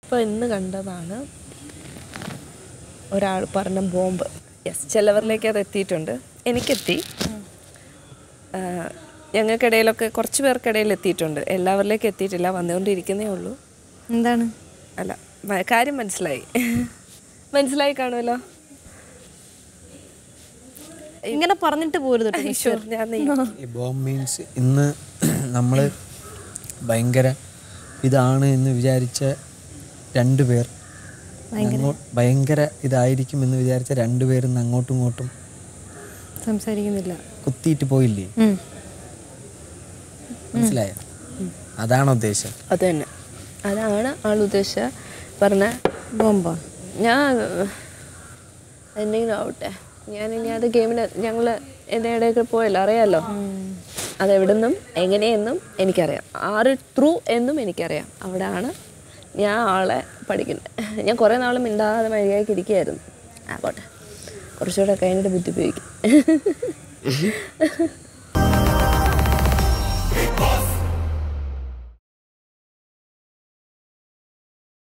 ഇപ്പോൾ ഇന്ന് കണ്ടതാണ് ഒരാൾ പറഞ്ഞ ബോംബ് യെസ് ചിലവരിലേക്ക് അത് എത്തിയിട്ടുണ്ട് എനിക്കെത്തി ആ, ഞങ്ങൾക്കിടയിലൊക്കെ കുറച്ച് പേർക്കിടയിൽ എത്തിയിട്ടുണ്ട് എല്ലാവരിലേക്ക് എത്തിയിട്ടില്ല വന്നുകൊണ്ടിരിക്കുന്നേ ഉള്ളൂ എന്താണ് അല്ല മ- കാര്യം മനസ്സിലായി മനസ്സിലായി കാണുമല്ലോ ഇങ്ങനെ പറഞ്ഞിട്ട് പോരുത് കേട്ടോ ഈശ്വർ ഞാൻ ഈ- ഈ ബോംബ് മീൻസ് ഇന്ന് നമ്മൾ ഭയങ്കര ഇതാണ് എന്ന് വിചാരിച്ച രണ്ട് പേർ അങ്ങോ- ഭയങ്കര ഇതായിരിക്കും എന്ന് വിചാരിച്ച രണ്ടുപേരും ഇന്ന് അങ്ങോട്ടും ഇങ്ങോട്ടും സംസാരിക്കുന്നില്ല കുത്തിയിട്ട് പോയില്ലേ ഉം. മനസ്സിലായോ അതാണ് ഉദ്ദേശം അത് തന്നെ അതാണ് ആൾ ഉദ്ദേശിച്ച പറഞ്ഞ ബോംബാ ഞാൻ എന്തെങ്കിലും ആവട്ടെ ഞാൻ ഇനി അത് ഗെയിമിന് ഞങ്ങൾ എൻ്റെ ഇടയ്ക്ക് പോയല്ലോ അറിയാലോ അതെവിടുന്നും എങ്ങനെയെന്നും എനിക്കറിയാം ആറ് ത്രൂ എന്നും എനിക്കറിയാം അവിടെയാണ് ഞാൻ ആളെ പഠിക്കുന്നത് ഞാൻ കുറേ നാൾ മിണ്ടാതെ മര്യാദയ്ക്ക് ഇരിക്കുകയായിരുന്നു ആ പോട്ടെ കുറച്ചുകൂടെ കഴിഞ്ഞിട്ട് ബുദ്ധി ഉപയോഗിക്കും